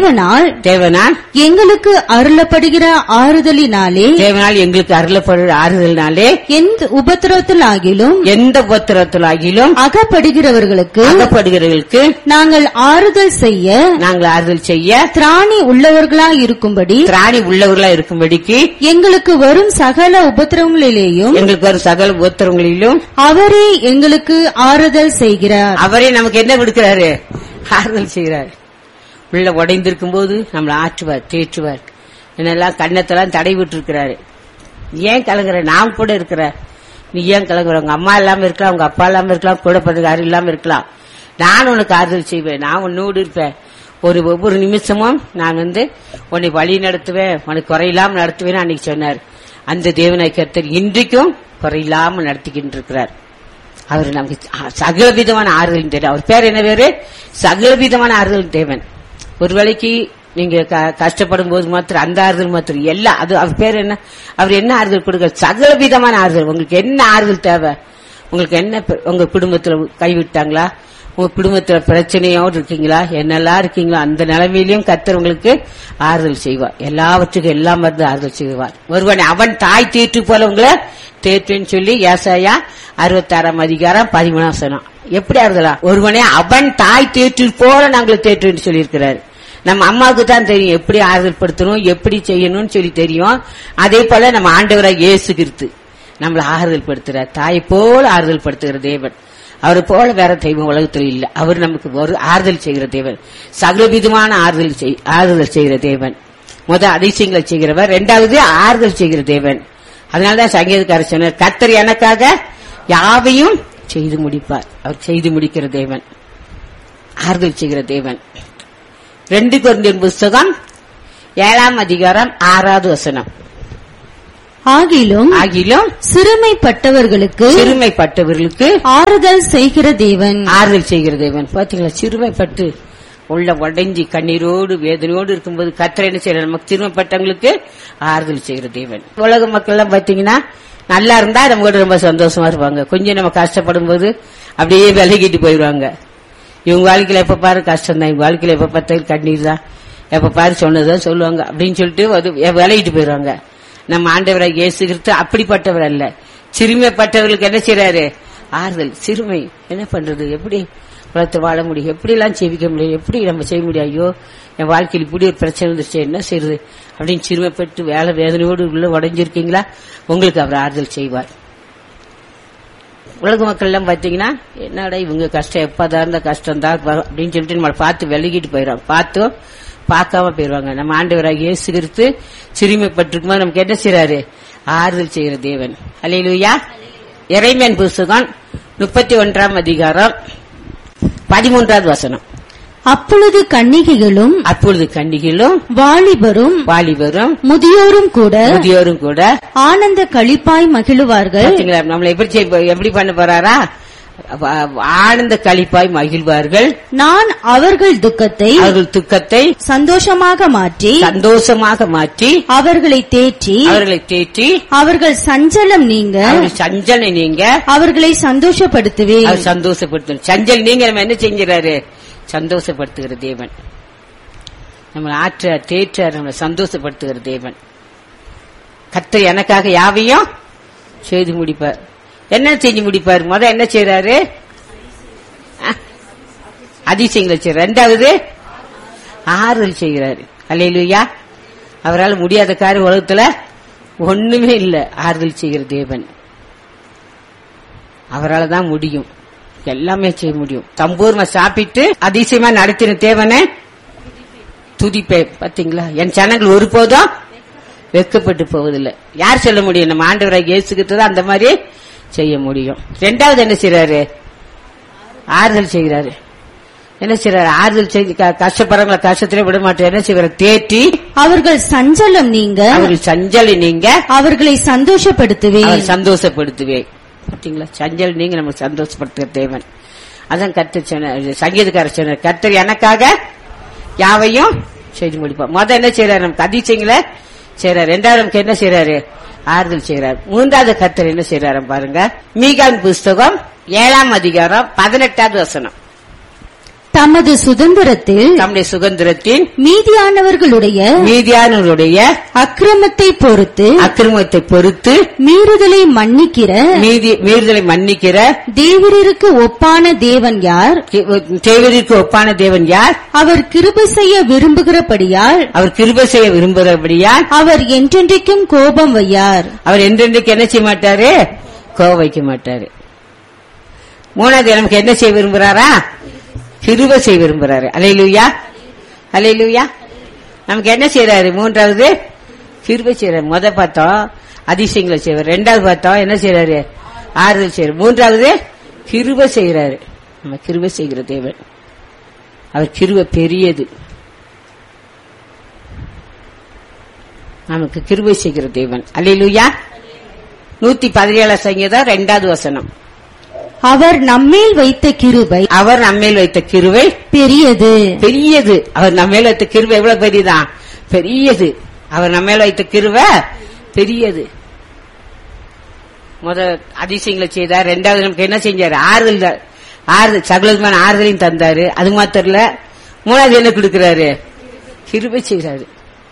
தேவனால் தேவனால் எங்களுக்கு அருளப்படுகிற ஆறுதலினாலே தேவனால் எங்களுக்கு அருளப்படுற ஆறுதல்னாலே எந்த உபத்திரவத்திலாகிலும் எந்த உபத்திரத்திலாகிலும் அகப்படுகிறவர்களுக்கு அகப்படுகிறவர்களுக்கு நாங்கள் ஆறுதல் செய்ய நாங்கள் ஆறுதல் செய்ய திராணி உள்ளவர்களாய் இருக்கும்படி திராணி உள்ளவர்களா இருக்கும்படிக்கு எங்களுக்கு வரும் சகல உபத்திரவங்களிலேயும் எங்களுக்கு வரும் சகல உபத்திரங்களிலும் அவரே எங்களுக்கு ஆறுதல் செய்கிறார் அவரே நமக்கு என்ன கொடுக்கிறாரு ஆறுதல் செய்கிறார் உள்ள உடைந்திருக்கும் போது நம்மளை ஆற்றுவார் தேற்றுவார் என்னெல்லாம் கண்ணத்தெல்லாம் தடை விட்டு இருக்கிறாரு ஏன் கலங்குற நான் கூட இருக்கிற நீ ஏன் கலங்குற உங்க அம்மா இல்லாம இருக்கலாம் உங்க அப்பா இல்லாம இருக்கலாம் கூட பிறகு யாரும் இல்லாம இருக்கலாம் நான் உனக்கு ஆறுதல் செய்வேன் நான் உன்னோடு இருப்பேன் ஒரு ஒவ்வொரு நிமிஷமும் நான் வந்து உன்னை வழி நடத்துவேன் உனக்கு குறையில்லாம நடத்துவேன் அன்னைக்கு சொன்னார் அந்த தேவனை கர்த்தர் இன்றைக்கும் குறையில்லாம நடத்திக்கிட்டு இருக்கிறார் அவர் நமக்கு சகல விதமான ஆறுதல் தேவன் அவர் பேர் என்ன பேரு சகல விதமான ஆறுதல் தேவன் ஒரு வேளைக்கு நீங்க க- கஷ்டப்படும் போது மாத்திரம் அந்த ஆறுதல் மாத்திரம் எல்லாம் அது அவர் பேர் என்ன அவர் என்ன ஆறுதல் கொடுக்க சகல விதமான ஆறுதல் உங்களுக்கு என்ன ஆறுதல் தேவை உங்களுக்கு என்ன ப- உங்க குடும்பத்துல கைவிட்டாங்களா உங்க குடும்பத்துல பிரச்சனையோடு இருக்கீங்களா என்னெல்லாம் இருக்கீங்களோ அந்த நிலைமையிலும் கர்த்தர் உங்களுக்கு ஆறுதல் செய்வார் எல்லாவற்றுக்கும் எல்லாம் மருந்து ஆறுதல் செய்வார் ஒருவன் அவன் தாய் தீட்டு போல உங்களை தேற்றுன்னு சொல்லி ஏசாயா அறுபத்தாறாம் அதிகாரம் பதிமூணாம் சனம் எப்படி ஆறுதலா ஒருவனே அவன் தாய் தேற்று போல நாங்கள் தேற்றுன்னு சொல்லியிருக்கிறாரு நம்ம அம்மாவுக்கு தான் தெரியும் எப்படி ஆறுதல் படுத்தணும் எப்படி செய்யணும்னு சொல்லி தெரியும் அதே போல நம்ம ஆண்டவராக இயேசு கிறிஸ்து நம்மளை ஆறுதல் படுத்துறார் தாயை போல ஆறுதல் படுத்துகிற தேவன் அவரை போல வேற தெய்வம் உலகத்தில் இல்ல அவர் நமக்கு ஒரு ஆறுதல் செய்கிற தேவன் சகலவிதமான ஆறுதல் செய்- ஆறுதல் செய்கிற தேவன் முத அதிசயங்களை செய்கிறவர் இரண்டாவது ஆறுதல் செய்கிற தேவன் அதனாலதான் சங்கீதக்காரர் சொன்னார் கர்த்தர் எனக்காக யாவையும் செய்து முடிப்பார் அவர் செய்து முடிக்கிற தேவன் ஆறுதல் செய்கிற தேவன் ரெண்டு குருந்தியன் புஸ்தகம் ஏழாம் அதிகாரம் ஆறாவது வசனம் ஆகிலும் ஆகிலும் சிறுமைப்பட்டவர்களுக்கு சிறுமைப்பட்டவர்களுக்கு ஆறுதல் செய்கிற தேவன் ஆறுதல் செய்கிற தேவன் பாத்தீங்களா சிறுமைப்பட்டு உள்ள உடைஞ்சி கண்ணீரோடு வேதனையோடு இருக்கும்போது கத்திர என்ன செய்யற நமக்கு சிறுமைப்பட்டவங்களுக்கு ஆறுதல் செய்கிற தேவன் உலக மக்கள் எல்லாம் பாத்தீங்கன்னா நல்லா இருந்தா நம்ம கூட ரொம்ப சந்தோஷமா இருப்பாங்க கொஞ்சம் நம்ம கஷ்டப்படும் போது அப்படியே விலகிட்டு போயிடுவாங்க இவங்க வாழ்க்கையில எப்ப பாரு கஷ்டம் தான் இவங்க வாழ்க்கையில எப்ப பார்த்தாலும் கண்ணீர் தான் எப்ப பாரு சொன்னதான் சொல்லுவாங்க அப்படின்னு சொல்லிட்டு அது விலகிட்டு போயிடுவாங்க நம்ம ஆண்டவராக இயேசு கிறிஸ்து அப்படிப்பட்டவர் அல்ல சிறுமைப்பட்டவர்களுக்கு என்ன செய்றாரு ஆறுதல் சிறுமை என்ன பண்றது எப்படி உலகத்தில் வாழ முடியும் எப்படி எல்லாம் செவிக்க முடியும் எப்படி நம்ம செய்ய முடியும் ஐயோ என் வாழ்க்கையில் இப்படி ஒரு பிரச்சனை வந்துருச்சு என்ன செய்யறது அப்படின்னு சிறுமைப்பட்டு வேலை வேதனையோடு உள்ள உடைஞ்சிருக்கீங்களா உங்களுக்கு அவர் ஆறுதல் செய்வார் உலக மக்கள் எல்லாம் பாத்தீங்கன்னா என்னடா இவங்க கஷ்டம் எப்பதான் இருந்த கஷ்டம் தான் வரும் அப்படின்னு சொல்லிட்டு நம்மளை பார்த்து விலகிட்டு போயிடுவாங்க பார்த்தும் பார்க்காம போயிடுவாங்க நம்ம ஆண்டவராக இயேசு கிறிஸ்து சிறுமைப்பட்டிருக்கும் போது நமக்கு என்ன செய்றாரு ஆறுதல் செய்கிற தேவன் அலையிலுயா இறைமேன் புஸ்தகம் முப்பத்தி ஒன்றாம் அதிகாரம் பதிமூன்றாவது வசனம் அப்பொழுது கன்னிகைகளும் அப்பொழுது கன்னிகளும் வாலிபரும் வாலிபரும் முதியோரும் கூட முதியோரும் கூட ஆனந்த களிப்பாய் மகிழுவார்கள் பாத்தீங்களா நம்மளை எப்படி செய்ய- எப்படி பண்ண போறாரா வ- ஆனந்த களிப்பாய் மகிழ்வார்கள் நான் அவர்கள் துக்கத்தை அவர்கள் துக்கத்தை சந்தோஷமாக மாற்றி சந்தோஷமாக மாற்றி அவர்களை தேற்றி அவர்களை தேற்றி அவர்கள் சஞ்சலம் நீங்க அவர்கள் சஞ்சலை நீங்க அவர்களை சந்தோஷப்படுத்துவேன் அவர் சந்தோஷப்படுத்தணும் சஞ்சல் நீங்க நம்ம என்ன செஞ்சுறாரு சந்தோஷப்படுத்துகிற தேவன் நம்ம ஆற்ற தேற்ற நம்ம சந்தோஷப்படுத்துகிற தேவன் கர்த்தர் எனக்காக யாவையும் செய்து முடிப்பார் என்ன செஞ்சு முடிப்பார் முத என்ன செய்யறாரு அஹ், அதிசயங்களை செய்யறாரு ரெண்டாவது ஆறுதல் செய்கிறாரு அல்லையிலுயா அவரால் முடியாத காரியம் உலகத்துல ஒண்ணுமே இல்ல ஆறுதல் செய்கிற தேவன் அவரால் தான் முடியும் எல்லாமே செய்ய முடியும் சம்பூர்ண சாப்பிட்டு அதிசயமா நடத்தின தேவனை துதிப்பேன் பாத்தீங்களா என் ஜனங்கள் ஒருபோதும் வெக்கப்பட்டு போவதில்லை யார் சொல்ல முடியும் நம்ம ஆண்டவராக இயேசுகிட்டு தான் அந்த மாதிரி செய்ய முடியும் ரெண்டாவது என்ன செய்யறாரு ஆறுதல் செய்கிறாரு என்ன செய்யறாரு ஆறுதல் செய்து க- கஷ்டப்படுறவங்கள கஷ்டத்திலே விட மாட்டார் என்ன செய்வார் தேற்றி அவர்கள் சஞ்சலம் நீங்க அவர்கள் சஞ்சலை நீங்க அவர்களை சந்தோஷப்படுத்துவேன் அவர் சந்தோஷப்படுத்துவேன் பாத்தீங்களா சஞ்சல் நீங்க நம்ம சந்தோஷப்படுத்துகிற தேவன் அதான் கர்த்தர் சொன்ன சங்கீதக்காரர் சொன்னார் கர்த்தர் எனக்காக யாவையும் செய்து முடிப்பார் முத என்ன செய்யறாரு நமக்கு அதிசயங்களை செய்யறாரு ரெண்டாவது நமக்கு என்ன செய்யறாரு ஆறுதல் செய்யறாரு மூன்றாவது கர்த்தர் என்ன செய்யறாரு பாருங்க மீகான் புஸ்தகம் ஏழாம் அதிகாரம் பதினெட்டாவது வசனம் தமது சுதந்திரத்தில் தம்முடைய சுதந்திரத்தின் மீதியானவர்களுடைய மீதியானவருடைய அக்கிரமத்தை பொறுத்து அக்கிரமத்தை பொறுத்து மீறுதலை மன்னிக்கிற மீதி மீறுதலை மன்னிக்கிற தேவரருக்கு ஒப்பான தேவன் யார் தேவதிற்கு ஒப்பான தேவன் யார் அவர் கிருபை செய்ய விரும்புகிறபடியால் அவர் கிருபை செய்ய விரும்புகிறபடியால் அவர் என்றென்றைக்கும் கோபம் வையார் அவர் என்றென்றைக்கு என்ன செய்ய மாட்டாரு கோவம் வைக்க மாட்டாரு மூணாவது நமக்கு என்ன செய்ய விரும்புறாரா கிருபை செய்ய விரும்புறாரு அலையிலுயா அலையிலுயா நமக்கு என்ன செய்யறாரு மூன்றாவது கிருபை செய்யறாரு முத பார்த்தோம் அதிசயங்களை செய்வார் ரெண்டாவது பார்த்தோம் என்ன செய்யறாரு ஆறுதல் செய்யறாரு மூன்றாவது கிருபை செய்யறாரு நம்ம கிருபை செய்கிற தேவன் அவர் கிருபை பெரியது நமக்கு கிருபை செய்கிற தேவன் அல்லேலூயா நூத்தி பதினேழாம் சங்கீதம் ரெண்டாவது வசனம் அவர் நம்மேல் வைத்த கிருபை அவர் நம்மேல் வைத்த கிருவை பெரியது பெரியது அவர் நம்மேல் வைத்த கிருவை எவ்வளவு பெரியதான் பெரியது அவர் நம்மேல் வைத்த கிருவை பெரியது முத அதிசயங்களை செய்தார் ரெண்டாவது நமக்கு என்ன செஞ்சாரு ஆறுதல் தான். ஆறுதல் சகலமான ஆறுதலையும் தந்தாரு அது மாத்திரம் இல்ல மூணாவது என்ன கொடுக்கிறாரு கிருபை செய்கிறாரு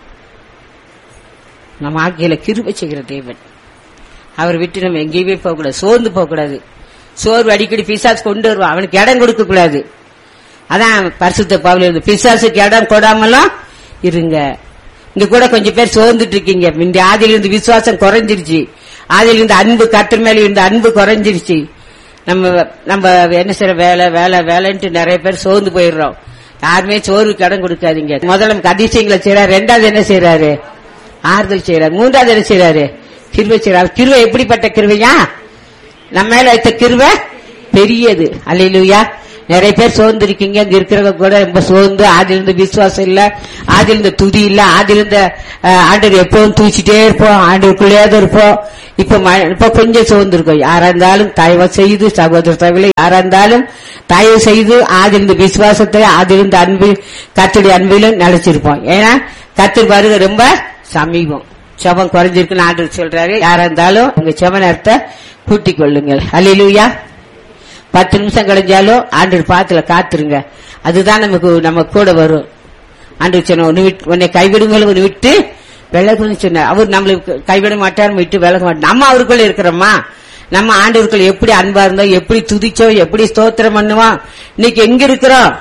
நம்ம ஆக்கியில கிருபை செய்கிற தேவன் அவர் விட்டு நம்ம எங்கேயுமே போகக்கூடாது சோர்ந்து போகக்கூடாது சோர்வு அடிக்கடி பிசாசு கொண்டு வருவான் அவனுக்கு இடம் கொடுக்க கூடாது அதான் பரிசுத்த பவுல் இருந்து பிசாசுக்கு இடம் கொடாமலாம் இருங்க இங்க கூட கொஞ்சம் பேர் சோர்ந்துட்டு இருக்கீங்க இந்த ஆதியில இருந்து விசுவாசம் குறைஞ்சிருச்சு ஆதியில இருந்து அன்பு கத்தர் மேல இருந்த அன்பு குறைஞ்சிருச்சு நம்ம நம்ம என்ன செய்யற வேலை வேலை வேலைன்ட்டு நிறைய பேர் சோர்ந்து போயிடுறோம் யாருமே சோர்வுக்கு இடம் கொடுக்காதீங்க முதல்ல நமக்கு அதிசயங்களை செய்யறாரு ரெண்டாவது என்ன செய்யறாரு ஆறுதல் செய்யறாரு மூன்றாவது என்ன செய்யறாரு கிருவை செய்யறாரு கிருவை எப்படிப்பட்ட கிருவையா நம்ம மேல வைத்த கிருவை பெரியது அல்லையிலுயா நிறைய பேர் சோர்ந்து இருக்கீங்க இங்க இருக்கிறவங்க கூட ரொம்ப சோர்ந்து ஆதிலிருந்து விசுவாசம் இல்ல ஆதிலிருந்து துதி இல்ல ஆதிலிருந்த ஆண்டவர் எப்பவும் தூச்சிட்டே இருப்போம் ஆண்டவருக்குள்ளேயே தான் இருப்போம் இப்ப ம- இப்ப கொஞ்சம் சோர்ந்து இருக்கோம் யாரா இருந்தாலும் தயவு செய்து சகோதர சகோதரி யாரா இருந்தாலும் தயவு செய்து ஆதிலிருந்து விசுவாசத்தை ஆதிலிருந்து அன்பு கத்துடைய அன்பிலும் நிலைச்சிருப்போம் ஏன்னா கத்து வருகை ரொம்ப சமீபம் செபம் குறைஞ்சிருக்குன்னு ஆண்டவர் சொல்றாரு யாரா இருந்தாலும் உங்க செப நேரத்தை கூட்டிக் கொள்ளுங்கள் அல்லையிலுயா பத்து நிமிஷம் கிடைஞ்சாலும் ஆண்டவர் பாத்துல காத்துருங்க அதுதான் நமக்கு நம்ம கூட வரும் ஆண்டவர் சொன்ன ஒன்னு விட்டு உன்னை கைவிடுங்கள் ஒன்னு விட்டு விலகுன்னு சொன்னார் அவர் நம்மளுக்கு கைவிட மாட்டார் விட்டு விலக மாட்டார் நம்ம அவருக்குள்ள இருக்கிறோமா நம்ம ஆண்டவருக்குள்ள எப்படி அன்பா இருந்தோம் எப்படி துதிச்சோம் எப்படி ஸ்தோத்திரம் பண்ணுவோம் இன்னைக்கு எங்க இருக்கிறோம்